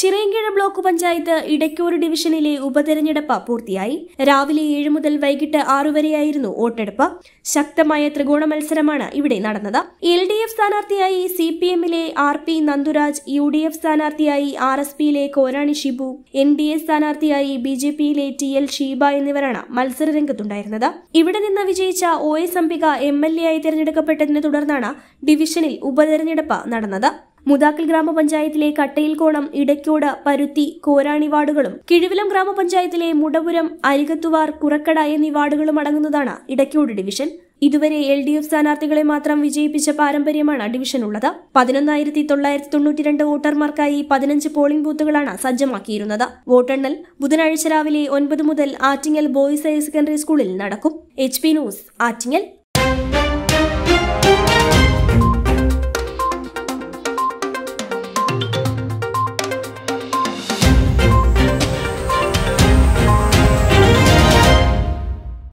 Chirayinkeezhu block panchayat ഇടയ്ക്കൂർ ഡിവിഷനിലെ ഉപതെരഞ്ഞെടുപ്പ് പൂർത്തിയായി രാവിലെ ഏഴ് മുതൽ വൈകിട്ട് ആറു വരെയായിരുന്നു വോട്ടെടുപ്പ് ശക്തമായ ത്രികോണ മത്സരമാണ് ഇവിടെ നടന്നത് എൽ ഡി എഫ് സ്ഥാനാർത്ഥിയായി സി പി എമ്മിലെ R P Nandhuraj U D F സ്ഥാനാർത്ഥിയായി ആർ എസ് പിയിലെ Korani Shibu N D A സ്ഥാനാർത്ഥിയായി ബി ജെ പിയിലെ ടി എൽ ഷീബ എന്നിവരാണ് മത്സരരംഗത്തുണ്ടായിരുന്നത് ഇവിടെ നിന്ന് വിജയിച്ച O S Ambika M L A ആയി തിരഞ്ഞെടുക്കപ്പെട്ടതിനെ തുടർന്നാണ് ഡിവിഷനിൽ ഉപതെരഞ്ഞെടുപ്പ് നടന്നത് മുതാക്കൽ ഗ്രാമപഞ്ചായത്തിലെ കട്ടയിൽക്കോണം ഇടയ്ക്കോട് പരുത്തി കോരാണി വാർഡുകളും കിഴിവിലം ഗ്രാമപഞ്ചായത്തിലെ മുടപുരം അരികത്തുവാർ കുറക്കട എന്നീ വാർഡുകളും അടങ്ങുന്നതാണ് ഇടയ്ക്കോട് ഡിവിഷൻ ഇതുവരെ എൽ ഡി എഫ് സ്ഥാനാർത്ഥികളെ മാത്രം വിജയിപ്പിച്ച പാരമ്പര്യമാണ് ഡിവിഷനുള്ളത് പതിനൊന്നായിരത്തി തൊള്ളായിരത്തി തൊണ്ണൂറ്റിരണ്ട് വോട്ടർമാർക്കായി പതിനഞ്ച് പോളിംഗ് ബൂത്തുകളാണ് സജ്ജമാക്കിയിരുന്നത് വോട്ടെണ്ണൽ ബുധനാഴ്ച രാവിലെ ഒൻപത് മുതൽ ആറ്റിങ്ങൽ ബോയ്സ് ഹയർ സെക്കൻഡറി സ്കൂളിൽ നടക്കും എച്ച് പി ന്യൂസ് ആറ്റിങ്ങൽ